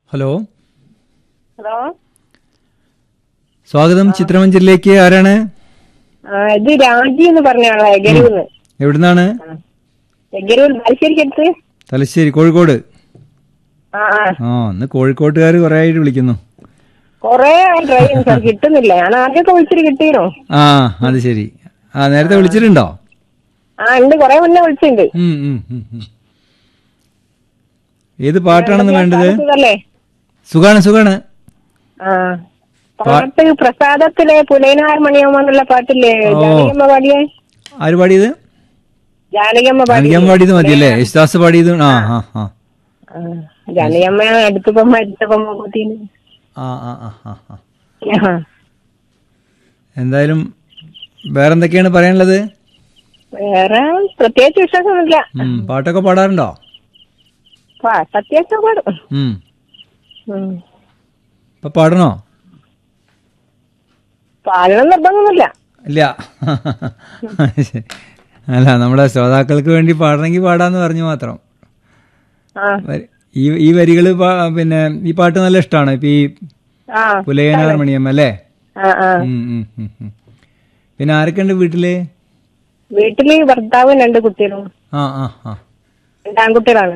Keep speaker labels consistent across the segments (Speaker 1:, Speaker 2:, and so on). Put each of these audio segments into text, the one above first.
Speaker 1: Hello
Speaker 2: hello
Speaker 1: സ്വാഗതം ചിത്രമഞ്ചലിലേക്ക് ആരാണ്
Speaker 2: ആ ഇത് രാജി എന്ന് പറഞ്ഞ ആളാ എഗരൂന്ന്
Speaker 1: എവിടുന്നാണ്
Speaker 2: എഗരൂർ ബാലുശ്ശേരിക്കടുത്ത്
Speaker 1: തലശ്ശേരി കോഴിക്കോട്
Speaker 2: ആ ആ
Speaker 1: ആ ഇന്ന് കോഴിക്കോട്ടുകാർ കുറെ ആയിട്ട് വിളിക്കുന്നു
Speaker 2: കൊറേ ട്രൈ ചെയ്യുന്നു സാർ കിട്ടുന്നില്ല ഞാൻ ആദ്യമൊക്കെ വിളിച്ചിട്ട് കിട്ടിയോ
Speaker 1: ആ അത് ശരി ആ നേരത്തെ വിളിച്ചിട്ടുണ്ടോ
Speaker 2: ആ ഉണ്ട് കൊറേ മുന്നേ വിളിച്ചിട്ടുണ്ട്
Speaker 1: ഉം, ഉം, ഉം, ഉം. ഏത് പാട്ടാണെന്ന് വേണ്ടത്
Speaker 2: അല്ലേ
Speaker 1: സുഖാണ് സുഖാണ്
Speaker 2: ആ പാട്ട് പ്രസാദത്തിലെ പുലയനാർ മണിയമ്മ എന്നുള്ള പാട്ടില്ലേ ജാനകിയമ്മ പാടിയേ
Speaker 1: ആര് പാടിയത്
Speaker 2: ജാനകിയമ്മ പാടി
Speaker 1: അനിക്കാൻ പാടിയത് മതിയല്ലേ യേശുദാസ് പാടിയത് ആ ആ ആ
Speaker 2: ആ, ജാനകിയമ്മ അടുത്തപ്പം മരിച്ചപ്പം മുഖത്തിന്
Speaker 1: ആ ആ ആ ആ ആ എന്തായാലും വേറെന്തൊക്കെയാണ് പറയാനുള്ളത്
Speaker 2: വേറെ പ്രത്യേകിച്ച് വിശ്വാസമൊന്നുമില്ല
Speaker 1: ഉം, പാട്ടൊക്കെ പാടാറുണ്ടോ
Speaker 2: പാട്ട് അത്യാവശ്യം പാടും
Speaker 1: ഉം.
Speaker 2: ഉം.
Speaker 1: ഇപ്പൊ പാടണോ
Speaker 2: പാടണം നിർബന്ധമൊന്നുമില്ല
Speaker 1: ഇല്ല ശരി. അല്ല നമ്മുടെ ശ്രോതാക്കൾക്ക് വേണ്ടി പാടണമെങ്കിൽ പാടാന്ന് പറഞ്ഞു മാത്രം
Speaker 2: ആ
Speaker 1: വരി- ഈ ഈ വരികൾ പിന്നെ ഈ പാട്ട് നല്ല ഇഷ്ടമാണ് ഇപ്പൊ ഈ
Speaker 2: ആ
Speaker 1: പുലയനാർ മണിയമ്മ അല്ലേ
Speaker 2: ആ ആ
Speaker 1: ഉം, ഉം, ഉം, ഉം. പിന്നെ ആരൊക്കെ ഉണ്ട് വീട്ടില്
Speaker 2: വീട്ടില് ഭർത്താവും രണ്ട് കുട്ടികളും
Speaker 1: ആ ആ ആ
Speaker 2: രണ്ട് ആൺകുട്ടികളാണ്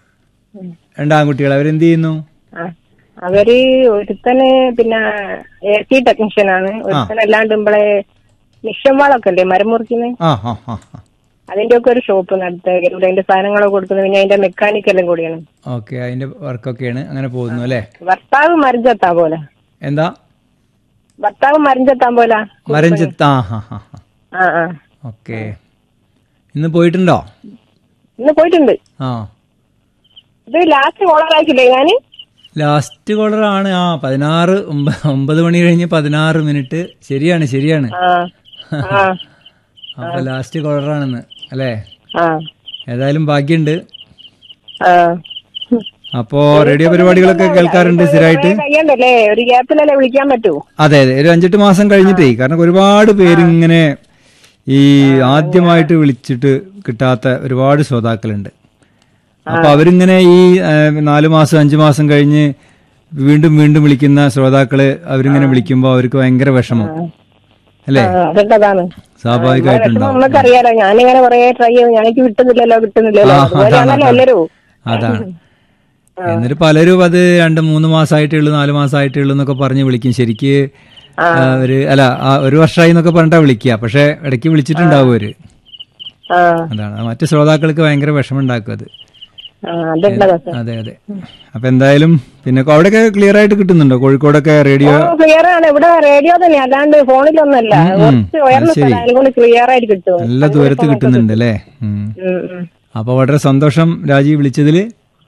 Speaker 1: രണ്ട് ആൺകുട്ടികൾ അവരെന്ത് ചെയ്യുന്നു
Speaker 2: ആ അവര് ഒരുത്തന് പിന്നെ എ സി ടെക്നീഷ്യനാണ് ഒരുത്തൻ അല്ലാണ്ട് നമ്മളെ മിഷൻ വാളൊക്കെ അല്ലേ മരം മുറിക്കുന്നത്
Speaker 1: ആ ആ ആ ആ.
Speaker 2: അതിന്റെ ഒക്കെ ഒരു ഷോപ്പ് നടത്തുക ഇവിടെ അതിന്റെ സാധനങ്ങളൊക്കെ കൊടുക്കുന്നത് പിന്നെ അതിന്റെ മെക്കാനിക്കെല്ലാം കൂടിയാണ്
Speaker 1: ഓക്കെ അതിന്റെ വർക്കൊക്കെയാണ് അങ്ങനെ പോകുന്നു അല്ലേ
Speaker 2: ഭർത്താവ് മരഞ്ചെത്താൻ പോലെ
Speaker 1: എന്താ
Speaker 2: ഭർത്താവ് മരഞ്ചെത്താൻ പോലെ
Speaker 1: മരഞ്ചെത്ത് ആ ഹാ ഹാ ഹാ
Speaker 2: ആ ആ
Speaker 1: ഓക്കെ ഇന്ന് പോയിട്ടുണ്ടോ
Speaker 2: ഇന്ന് പോയിട്ടുണ്ട്
Speaker 1: ആ
Speaker 2: ഇത് ലാസ്റ്റ് കോളറാക്കില്ലേ ഞാന്
Speaker 1: ലാസ്റ്റ് കോളർ ആണ് ആ പതിനാറ് ഒമ്പ- ഒമ്പത് മണി കഴിഞ്ഞ് പതിനാറ് മിനിറ്റ് ശരിയാണ് ശരിയാണ്
Speaker 2: ആ ആ
Speaker 1: അപ്പൊ ലാസ്റ്റ് കോളറാണെന്ന് അല്ലേ
Speaker 2: ആ
Speaker 1: ഏതായാലും ഭാഗ്യമുണ്ട്
Speaker 2: ആ
Speaker 1: അപ്പോ റേഡിയോ പരിപാടികളൊക്കെ കേൾക്കാറുണ്ട് സ്ഥിരമായിട്ട്
Speaker 2: കഴിയണ്ടല്ലേ ഒരു ഗ്യാപ്പിലല്ലേ വിളിക്കാൻ പറ്റൂ
Speaker 1: അതെ അതെ ഒരു അഞ്ചെട്ട് മാസം കഴിഞ്ഞിട്ടേ കാരണം ഒരുപാട് പേരിങ്ങനെ ഈ ആദ്യമായിട്ട് വിളിച്ചിട്ട് കിട്ടാത്ത ഒരുപാട് ശ്രോതാക്കളുണ്ട് അപ്പൊ അവരിങ്ങനെ ഈ ആ, നാല് മാസം അഞ്ചു മാസം കഴിഞ്ഞ് വീണ്ടും വീണ്ടും വിളിക്കുന്ന ശ്രോതാക്കള് അവരിങ്ങനെ വിളിക്കുമ്പോ അവർക്ക് ഭയങ്കര വിഷമം അല്ലേ
Speaker 2: ആ, അതൊക്കെ അതാണ്
Speaker 1: സ്വാഭാവികമായിട്ടുണ്ടാവും
Speaker 2: നമുക്കറിയാലോ ഞാനിങ്ങനെ കൊറേ ട്രൈ ചെയ്തു ഞങ്ങൾക്ക് കിട്ടുന്നില്ലല്ലോ കിട്ടുന്നില്ലല്ലോ
Speaker 1: ആ,
Speaker 2: അതുപോലെയാണല്ലോ
Speaker 1: അതാണ്,
Speaker 2: എല്ലാരും
Speaker 1: അതാണ് എന്നിട്ട് പലരും അത് രണ്ട് മൂന്ന് മാസമായിട്ടേ ഉള്ളൂ നാല് മാസമായിട്ടേ ഉള്ളൂ എന്നൊക്കെ പറഞ്ഞ് വിളിക്കും ശരിക്ക് ആ, ഒരു അല്ല ആ, ഒരു വർഷമായി എന്നൊക്കെ പറഞ്ഞിട്ടാ വിളിക്കുക പക്ഷെ ഇടയ്ക്ക് വിളിച്ചിട്ടുണ്ടാവും അവര്
Speaker 2: ആ
Speaker 1: അതാണ് മറ്റു ശ്രോതാക്കൾക്ക് ഭയങ്കര വിഷമം ഉണ്ടാക്കും അത്
Speaker 2: ആ അതുണ്ട് അതൊക്കെ
Speaker 1: അതെ അതെ അപ്പൊ എന്തായാലും പിന്നെ അവിടെയൊക്കെ ക്ലിയർ ആയിട്ട് കിട്ടുന്നുണ്ടോ കോഴിക്കോടൊക്കെ റേഡിയോ
Speaker 2: ക്ലിയർ ആണ് ഇവിടെ റേഡിയോ തന്നെ അല്ലാണ്ട് ഫോണിലൊന്നല്ല കുറച്ച് ഉയർന്ന
Speaker 1: അത് ശരി.
Speaker 2: സ്ഥലം അതുകൊണ്ട് ക്ലിയർ ആയിട്ട് കിട്ടും
Speaker 1: നല്ല ദൂരത്ത് കിട്ടുന്നുണ്ട് അല്ലേ ഉം.
Speaker 2: ഉം, ഉം.
Speaker 1: അപ്പൊ വളരെ സന്തോഷം രാജീവ് വിളിച്ചതില്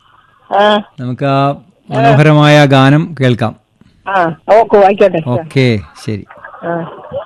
Speaker 2: ആ
Speaker 1: നമുക്ക് ആ മനോഹരമായ ഗാനം കേൾക്കാം
Speaker 2: ആ ഓക്കെ ആയിക്കോട്ടെ
Speaker 1: ഓക്കെ ശരി
Speaker 2: ആ